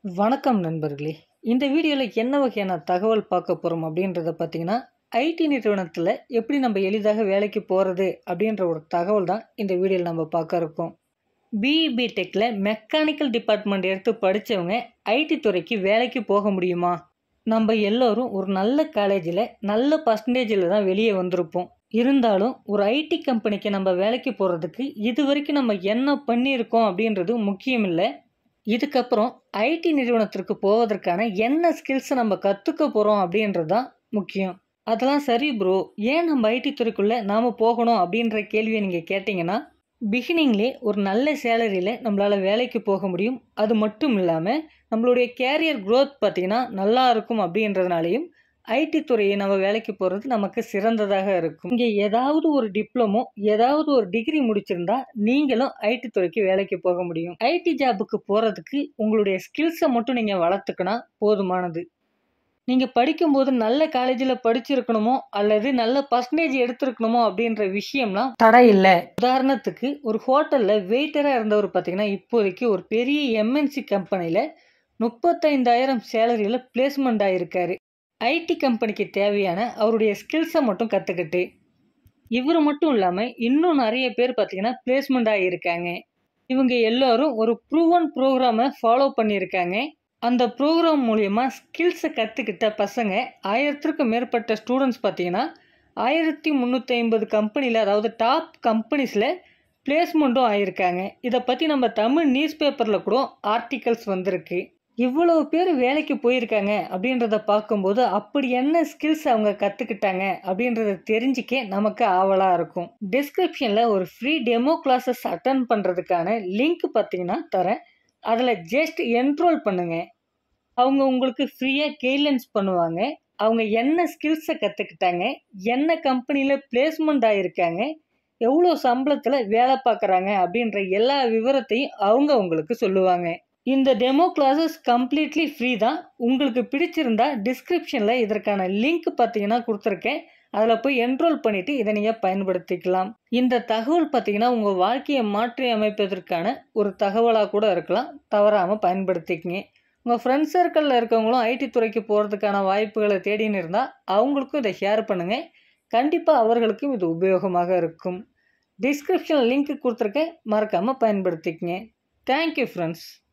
வணக்கம் நண்பர்களே இந்த வீடியோவில் என்ன வகையான தகவல் பார்க்க போகிறோம் அப்படின்றத பார்த்தீங்கன்னா ஐடி நிறுவனத்தில் எப்படி நம்ம எளிதாக வேலைக்கு போகிறது அப்படின்ற ஒரு தகவல் தான் இந்த வீடியோவில் நம்ம பார்க்க இருக்கோம் பிஇபி டெக்கில் மெக்கானிக்கல் டிபார்ட்மெண்ட் எடுத்து படித்தவங்க ஐடி துறைக்கு வேலைக்கு போக முடியுமா நம்ம எல்லோரும் ஒரு நல்ல காலேஜில் நல்ல பர்சன்டேஜில் தான் வெளியே வந்திருப்போம் இருந்தாலும் ஒரு ஐடி கம்பெனிக்கு நம்ம வேலைக்கு போகிறதுக்கு இது வரைக்கும் நம்ம என்ன பண்ணியிருக்கோம் அப்படின்றது முக்கியம் இல்லை இதுக்கப்புறம் ஐடி நிறுவனத்திற்கு போவதற்கான என்ன ஸ்கில்ஸை நம்ம கற்றுக்க போகிறோம் அப்படின்றது தான் முக்கியம் அதெல்லாம் சரி ப்ரோ ஏன் நம்ம ஐடி துறைக்குள்ளே நாம் போகணும் அப்படின்ற கேள்வியை நீங்கள் கேட்டிங்கன்னா பிகினிங்லே ஒரு நல்ல சேலரியில் நம்மளால் வேலைக்கு போக முடியும் அது மட்டும் இல்லாமல் நம்மளுடைய கேரியர் க்ரோத் பார்த்திங்கன்னா நல்லா இருக்கும் அப்படின்றதுனாலையும் ஐடி துறையை நம்ம வேலைக்கு போகிறது நமக்கு சிறந்ததாக இருக்கும் இங்கே ஏதாவது ஒரு டிப்ளமோ ஏதாவது ஒரு டிகிரி முடிச்சிருந்தா நீங்களும் ஐடி துறைக்கு வேலைக்கு போக முடியும் ஐடி ஜாபுக்கு போகிறதுக்கு உங்களுடைய ஸ்கில்ஸை மட்டும் நீங்கள் வளர்த்துக்கினா போதுமானது நீங்கள் படிக்கும்போது நல்ல காலேஜில் படிச்சிருக்கணுமோ அல்லது நல்ல பர்சன்டேஜ் எடுத்திருக்கணுமோ அப்படின்ற விஷயம்லாம் தடை இல்லை உதாரணத்துக்கு ஒரு ஹோட்டலில் வெயிட்டராக இருந்தவர் பார்த்தீங்கன்னா இப்போதைக்கு ஒரு பெரிய எம்என்சி கம்பெனியில் முப்பத்தைந்தாயிரம் சேலரியில் பிளேஸ்மெண்ட் ஆகிருக்காரு ஐடி கம்பெனிக்கு தேவையான அவருடைய ஸ்கில்ஸை மட்டும் கற்றுக்கிட்டு இவர் மட்டும் இல்லாமல் இன்னும் நிறைய பேர் பார்த்தீங்கன்னா பிளேஸ்மெண்ட் ஆகியிருக்காங்க இவங்க எல்லோரும் ஒரு ப்ரூவன் ப்ரோக்ராமை ஃபாலோ பண்ணியிருக்காங்க அந்த ப்ரோக்ராம் மூலயமா ஸ்கில்ஸை கற்றுக்கிட்ட பசங்க ஆயிரத்திற்கும் மேற்பட்ட ஸ்டூடெண்ட்ஸ் பார்த்தீங்கன்னா ஆயிரத்தி முந்நூற்றி ஐம்பது கம்பெனியில் அதாவது டாப் கம்பெனிஸில் பிளேஸ்மெண்ட்டும் ஆகியிருக்காங்க இதை பற்றி நம்ம தமிழ் நியூஸ் பேப்பரில் கூட ஆர்டிகல்ஸ் வந்திருக்கு இவ்வளவு பேர் வேலைக்கு போயிருக்காங்க அப்படின்றத பார்க்கும்போது அப்படி என்ன ஸ்கில்ஸ் அவங்க கற்றுக்கிட்டாங்க அப்படின்றத தெரிஞ்சிக்க நமக்கு ஆவலாக இருக்கும் டிஸ்கிரிப்ஷனில் ஒரு ஃப்ரீ டெமோ கிளாஸஸ் அட்டன் பண்ணுறதுக்கான லிங்க் பார்த்தீங்கன்னா தரேன் அதில் ஜஸ்ட் என்ரோல் பண்ணுங்க அவங்க உங்களுக்கு ஃப்ரீயாக கைட்லைன்ஸ் பண்ணுவாங்க அவங்க என்ன ஸ்கில்ஸை கற்றுக்கிட்டாங்க என்ன கம்பெனியில் பிளேஸ்மெண்ட் ஆகியிருக்காங்க எவ்வளோ சம்பளத்தில் வேலை பார்க்குறாங்க அப்படின்ற எல்லா விவரத்தையும் அவங்க உங்களுக்கு சொல்லுவாங்க இந்த டெமோ கிளாஸஸ் கம்ப்ளீட்லி ஃப்ரீ தான் உங்களுக்கு பிடிச்சிருந்தா டிஸ்கிரிப்ஷனில் இதற்கான லிங்க் பார்த்தீங்கன்னா கொடுத்துருக்கேன் அதில் போய் என்ரோல் பண்ணிவிட்டு இதை நீங்கள் பயன்படுத்திக்கலாம் இந்த தகவல் பார்த்தீங்கன்னா உங்கள் வாழ்க்கையை மாற்றி அமைப்பதற்கான ஒரு தகவலாக கூட இருக்கலாம் தவறாமல் பயன்படுத்திக்கங்க உங்கள் ஃப்ரெண்ட்ஸ் சர்க்கிளில் இருக்கவங்களும் ஐடி துறைக்கு போகிறதுக்கான வாய்ப்புகளை தேடின்னு இருந்தால் அவங்களுக்கும் இதை ஷேர் பண்ணுங்கள் கண்டிப்பாக அவர்களுக்கும் இது உபயோகமாக இருக்கும் டிஸ்கிரிப்ஷனில் லிங்க் கொடுத்துருக்கேன் மறக்காமல் பயன்படுத்திக்கங்க தேங்க்யூ ஃப்ரெண்ட்ஸ்